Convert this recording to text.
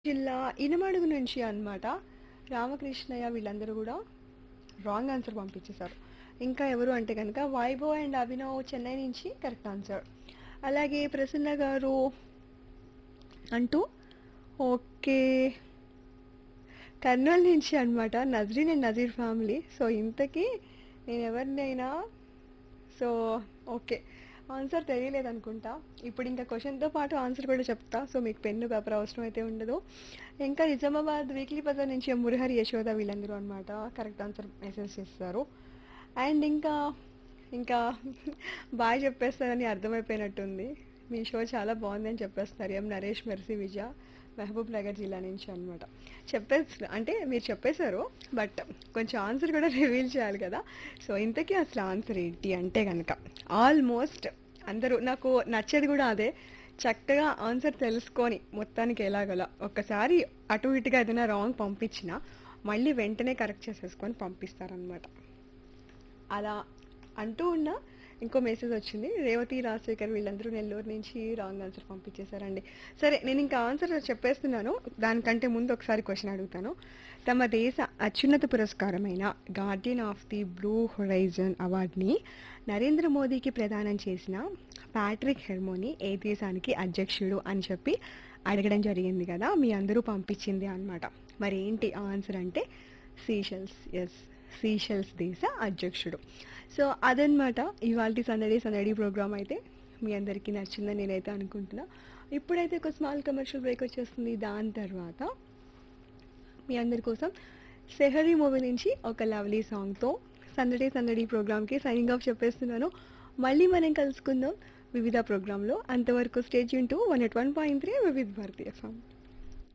జిల్లా ఇనమడుగు నుంచి అన్నమాట రామకృష్ణయ్య వీళ్ళందరూ కూడా రాంగ్ ఆన్సర్ పంపించేశారు ఇంకా ఎవరు అంటే కనుక వైభవ్ అండ్ అభినవ్ చెన్నై నుంచి కరెక్ట్ ఆన్సర్ అలాగే ప్రసన్న గారు అంటూ ఓకే కర్నూలు నుంచి అన్నమాట Nazreen and Nazeer family so ఇంతకీ నేను ఎవరినైనా సో ఓకే ఆన్సర్ తెలియలేదు అనుకుంటా ఇప్పుడు ఇంకా క్వశ్చన్తో పాటు ఆన్సర్ కూడా చెప్తా సో మీకు పెన్ను పేపర్ అవసరం అయితే ఉండదు ఇంకా నిజామాబాద్ వీక్లీ బజార్ నుంచి మురహరి యశోద వీళ్ళందరూ అనమాట కరెక్ట్ ఆన్సర్ మెసేజ్ చేస్తారు అండ్ ఇంకా ఇంకా బాగా చెప్పేస్తారని అర్థమైపోయినట్టుంది మీ షో చాలా బాగుందని చెప్పేస్తారు ఎం నరేష్ మెర్సీ విజయ మహబూబ్ నగర్ జిల్లా నుంచి అనమాట చెప్పేసి అంటే మీరు చెప్పేశారు బట్ కొంచెం ఆన్సర్ కూడా రివీల్ చేయాలి కదా సో ఇంతకీ అసలు ఆన్సర్ ఏంటి అంటే కనుక ఆల్మోస్ట్ అందరూ నాకు నచ్చేది కూడా అదే చక్కగా ఆన్సర్ తెలుసుకొని మొత్తానికి ఎలాగలా ఒక్కసారి అటు ఇటుగా ఏదైనా రాంగ్ పంపించినా మళ్ళీ వెంటనే కరెక్ట్ చేసేసుకొని పంపిస్తారనమాట అలా అంటూ ఉన్నా ఇంకో మెసేజ్ వచ్చింది రేవతి రాజశేఖర్ వీళ్ళందరూ నెల్లూరు నుంచి రాంగ్ ఆన్సర్ పంపించేశారండి సరే నేను ఇంకా ఆన్సర్ చెప్పేస్తున్నాను దానికంటే ముందు ఒకసారి క్వశ్చన్ అడుగుతాను తమ దేశ అత్యున్నత పురస్కారమైన Guardian of the Blue Horizon అవార్డుని నరేంద్ర మోదీకి ప్రదానం చేసిన ప్యాట్రిక్ హెర్మోని ఏ దేశానికి అధ్యక్షుడు అని చెప్పి అడగడం జరిగింది కదా మీ అందరూ పంపించింది అన్నమాట మరి ఏంటి ఆన్సర్ అంటే సీషెల్స్ ఎస్ సీషెల్స్ దేశ అధ్యక్షుడు సో అదనమాట ఇవాళ సందడి సందడి ప్రోగ్రామ్ అయితే మీ అందరికీ నచ్చిందని నేనైతే అనుకుంటున్నా ఇప్పుడైతే ఒక స్మాల్ కమర్షియల్ బ్రేక్ వచ్చేస్తుంది దాని తర్వాత మీ అందరి కోసం సెహరీ మూవీ నుంచి ఒక లవ్లీ సాంగ్తో సందడి సందడి ప్రోగ్రామ్కి సైనింగ్ ఆఫ్ చెప్పేస్తున్నాను మళ్ళీ మనం కలుసుకుందాం వివిధ ప్రోగ్రాంలో అంతవరకు స్టేజ్ యూన్ to one at one point three Vividh Bharati form